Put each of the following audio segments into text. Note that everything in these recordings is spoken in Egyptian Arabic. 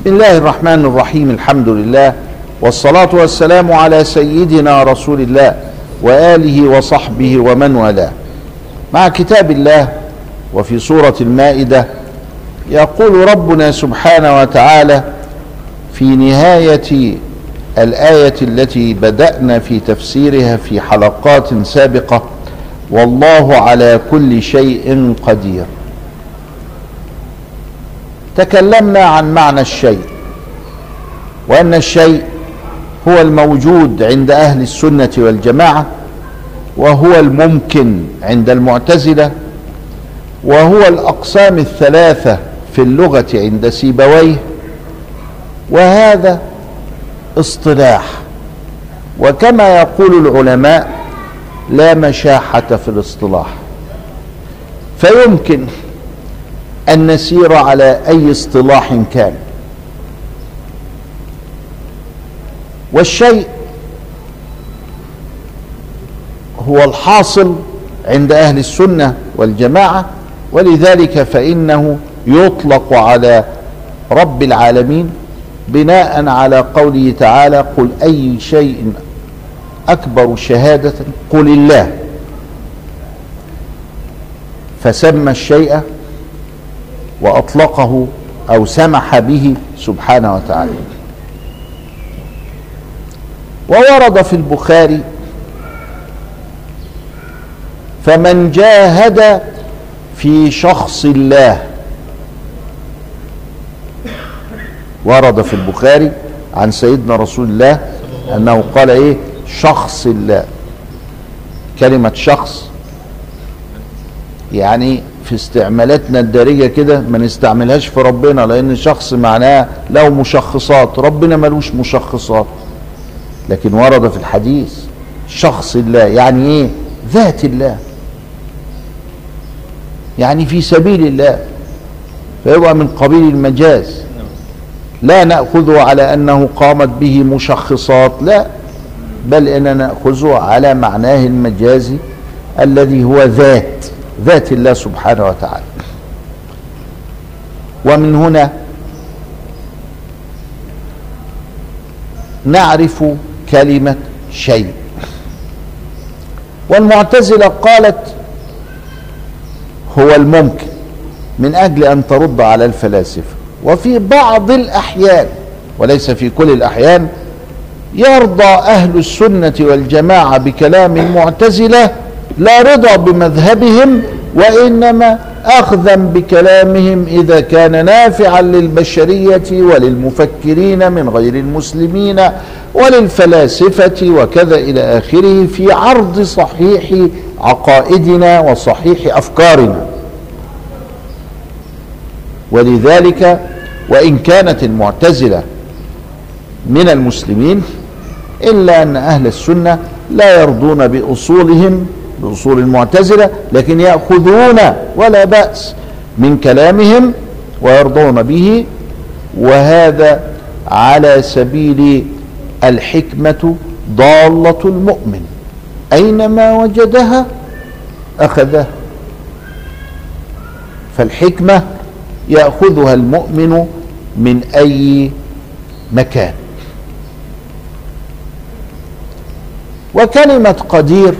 الله الرحمن الرحيم الحمد لله والصلاة والسلام على سيدنا رسول الله وآله وصحبه ومن والاه مع كتاب الله وفي سورة المائدة يقول ربنا سبحانه وتعالى في نهاية الآية التي بدأنا في تفسيرها في حلقات سابقة والله على كل شيء قدير تكلمنا عن معنى الشيء وان الشيء هو الموجود عند اهل السنه والجماعه وهو الممكن عند المعتزله وهو الاقسام الثلاثه في اللغه عند سيبويه وهذا اصطلاح وكما يقول العلماء لا مشاحه في الاصطلاح فيمكن ان نسير على اي اصطلاح كان والشيء هو الحاصل عند اهل السنه والجماعه ولذلك فانه يطلق على رب العالمين بناء على قوله تعالى قل اي شيء اكبر شهاده قل الله فسمى الشيء واطلقه او سمح به سبحانه وتعالى وورد في البخاري فمن جاهد في شخص الله ورد في البخاري عن سيدنا رسول الله انه قال ايه شخص الله كلمه شخص يعني في استعمالاتنا الدارجة كده ما نستعملهاش في ربنا لأن شخص معناه له مشخصات ربنا ملوش مشخصات لكن ورد في الحديث شخص الله يعني ايه ذات الله يعني في سبيل الله فيبقى من قبيل المجاز لا نأخذه على أنه قامت به مشخصات لا بل إننا نأخذه على معناه المجازي الذي هو ذات ذات الله سبحانه وتعالى ومن هنا نعرف كلمة شيء والمعتزلة قالت هو الممكن من أجل أن ترد على الفلاسفة وفي بعض الأحيان وليس في كل الأحيان يرضى أهل السنة والجماعة بكلام المعتزلة لا رضا بمذهبهم وانما اخذا بكلامهم اذا كان نافعا للبشريه وللمفكرين من غير المسلمين وللفلاسفه وكذا الى اخره في عرض صحيح عقائدنا وصحيح افكارنا ولذلك وان كانت المعتزله من المسلمين الا ان اهل السنه لا يرضون باصولهم بأصول المعتزلة لكن يأخذون ولا بأس من كلامهم ويرضون به وهذا على سبيل الحكمة ضالة المؤمن أينما وجدها أخذها فالحكمة يأخذها المؤمن من أي مكان وكلمة قدير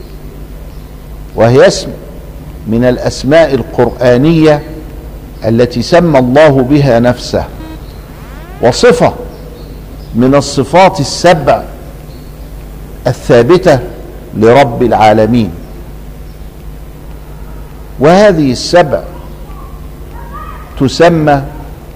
وهي اسم من الاسماء القرانيه التي سمى الله بها نفسه وصفه من الصفات السبع الثابته لرب العالمين وهذه السبع تسمى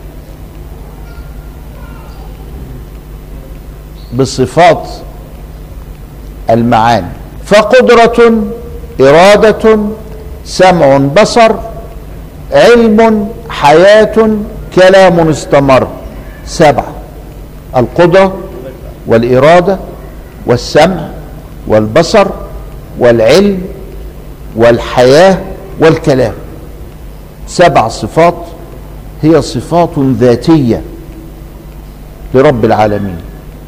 بصفات المعاني فقدره إرادة سمع بصر علم حياة كلام استمر سبعة القدرة والإرادة والسمع والبصر والعلم والحياة والكلام سبع صفات هي صفات ذاتية لرب العالمين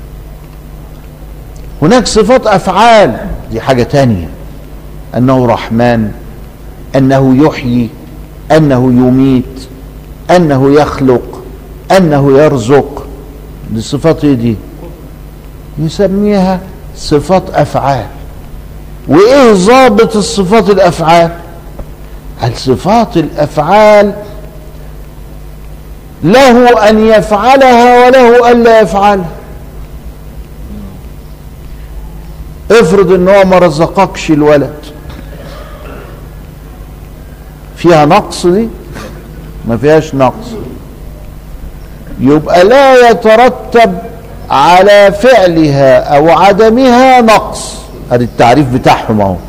هناك صفات أفعال دي حاجة تانية انه رحمن انه يحيي انه يميت انه يخلق انه يرزق دي صفات ايه دي يسميها صفات افعال وايه ضابط الصفات الافعال الصفات الافعال له ان يفعلها وله الا يفعلها افرض ان هو ما رزقكش الولد فيها نقص دي ما فيهاش نقص يبقى لا يترتب على فعلها او عدمها نقص ادي التعريف بتاعهم اهو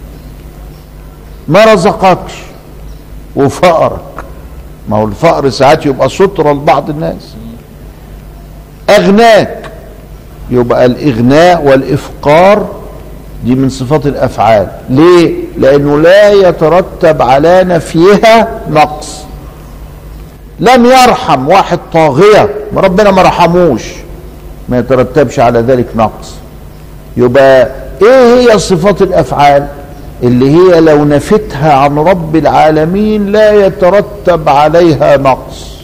ما رزقكش وفقرك ما هو الفقر ساعات يبقى سترة لبعض الناس اغناك يبقى الاغناء والافقار دي من صفات الافعال ليه لانه لا يترتب على نفيها نقص لم يرحم واحد طاغيه ربنا ما رحموش ما يترتبش على ذلك نقص يبقى ايه هي صفات الافعال اللي هي لو نفتها عن رب العالمين لا يترتب عليها نقص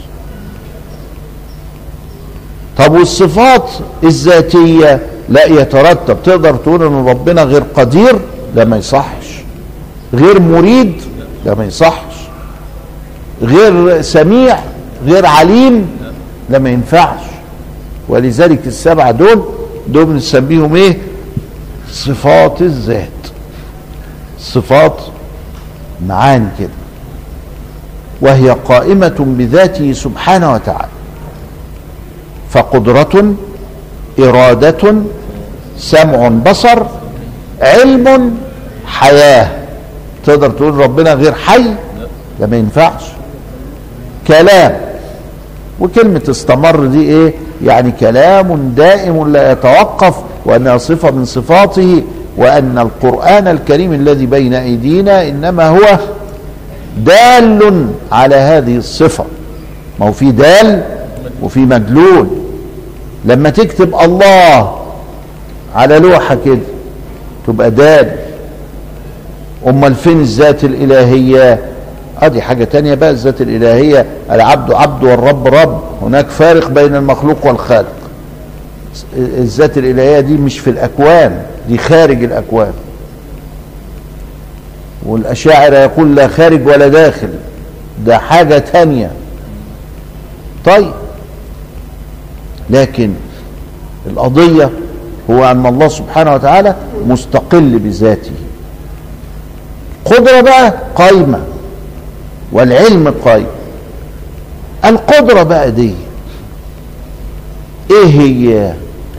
طب والصفات الذاتيه لا يترتب تقدر تقول ان ربنا غير قدير لا ما يصحش غير مريد لا ما يصحش غير سميع غير عليم لا ما ينفعش ولذلك السبعه دول دول بنسميهم ايه صفات الذات صفات معاني كده وهي قائمة بذاته سبحانه وتعالى فقدرة إرادة سمع بصر علم حياة تقدر تقول ربنا غير حي ده ما ينفعش كلام وكلمة استمر دي ايه يعني كلام دائم لا يتوقف وانها صفة من صفاته وان القرآن الكريم الذي بين ايدينا انما هو دال على هذه الصفة ما هو في دال وفي مدلول لما تكتب الله على لوحة كده تبقى دال امال فين الذات الالهية ادي حاجة تانية بقى الذات الالهية العبد عبد والرب رب هناك فارق بين المخلوق والخالق الذات الالهية دي مش في الاكوان دي خارج الاكوان والاشاعرة يقول لا خارج ولا داخل ده حاجة تانية طيب لكن القضية هو أن الله سبحانه وتعالى مستقل بذاته قدرة بقى قايمة والعلم قايم القدرة بقى دي ايه هي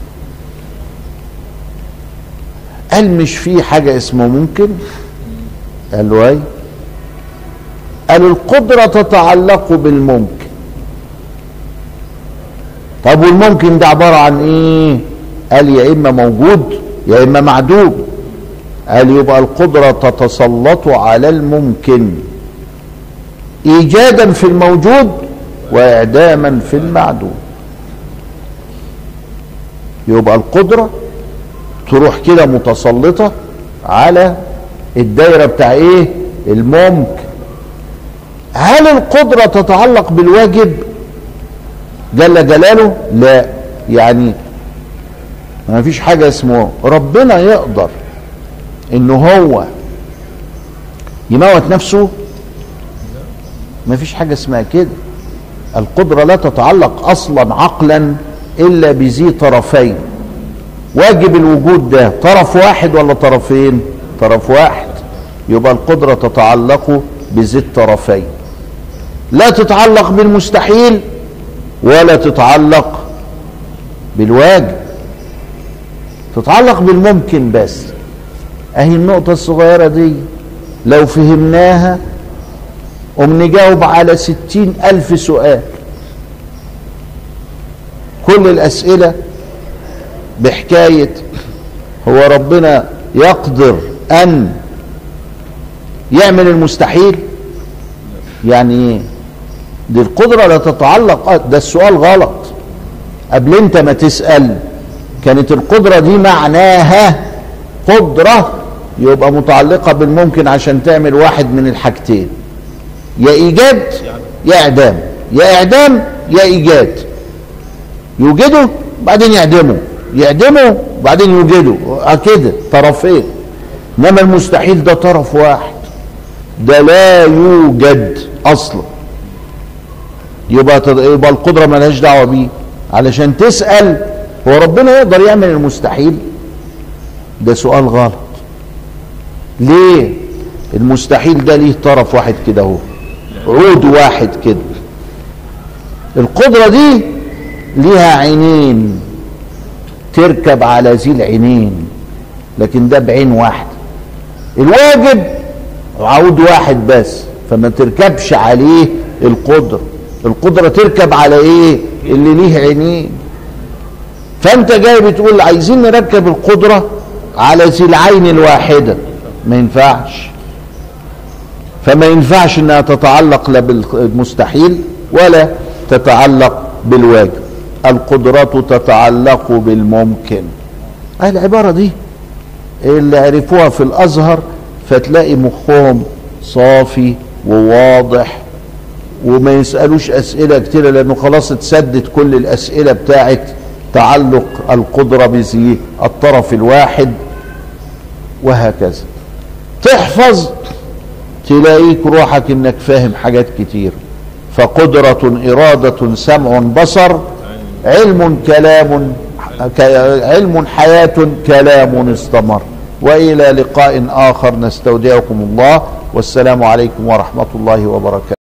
قال مش في حاجة اسمه ممكن قالوا ايه قالوا القدرة تتعلق بالممكن طب والممكن ده عبارة عن ايه قال يا اما موجود يا اما معدوم قال يبقى القدرة تتسلط على الممكن ايجادا في الموجود واعداما في المعدوم يبقى القدرة تروح كده متسلطة على الدايرة بتاع ايه الممكن هل القدرة تتعلق بالواجب جل جلاله لا يعني ما فيش حاجة اسمه ربنا يقدر ان هو يموت نفسه ما فيش حاجة اسمها كده القدرة لا تتعلق اصلا عقلا الا بذي طرفين واجب الوجود ده طرف واحد ولا طرفين طرف واحد يبقى القدرة تتعلق بذي الطرفين لا تتعلق بالمستحيل ولا تتعلق بالواجب تتعلق بالممكن بس اهي النقطة الصغيرة دي لو فهمناها قم نجاوب على ستين ألف سؤال كل الأسئلة بحكاية هو ربنا يقدر أن يعمل المستحيل يعني ايه دي القدرة لا تتعلق ده السؤال غلط قبل انت ما تسأل كانت القدرة دي معناها قدرة يبقى متعلقة بالممكن عشان تعمل واحد من الحاجتين يا إيجاد يا إعدام يا إعدام يا ايجاد يوجده بعدين يعدمه يعدمه بعدين يوجده آه كده طرفين انما المستحيل ده طرف واحد ده لا يوجد اصلا يبقى يبقى القدره ملهاش دعوه بيه علشان تسال هو ربنا يقدر يعمل المستحيل ده سؤال غلط ليه المستحيل ده ليه طرف واحد كده اهو عود واحد كده القدره دي ليها عينين تركب على ذي العينين لكن ده بعين واحد الواجب عود واحد بس فما تركبش عليه القدره القدره تركب على ايه اللي ليه عينين فانت جاي بتقول عايزين نركب القدره على ذي العين الواحده ما ينفعش فما ينفعش انها تتعلق لا بالمستحيل ولا تتعلق بالواجب القدرة تتعلق بالممكن العبارة دي اللي عرفوها في الازهر فتلاقي مخهم صافي وواضح وما يسألوش اسئلة كتيرة لانه خلاص اتسدت كل الاسئلة بتاعت تعلق القدرة بذي الطرف الواحد وهكذا تحفظ تلاقيك روحك انك فاهم حاجات كتير فقدرة إرادة سمع بصر علم كلام علم حياة كلام استمر وإلى لقاء آخر نستودعكم الله والسلام عليكم ورحمة الله وبركاته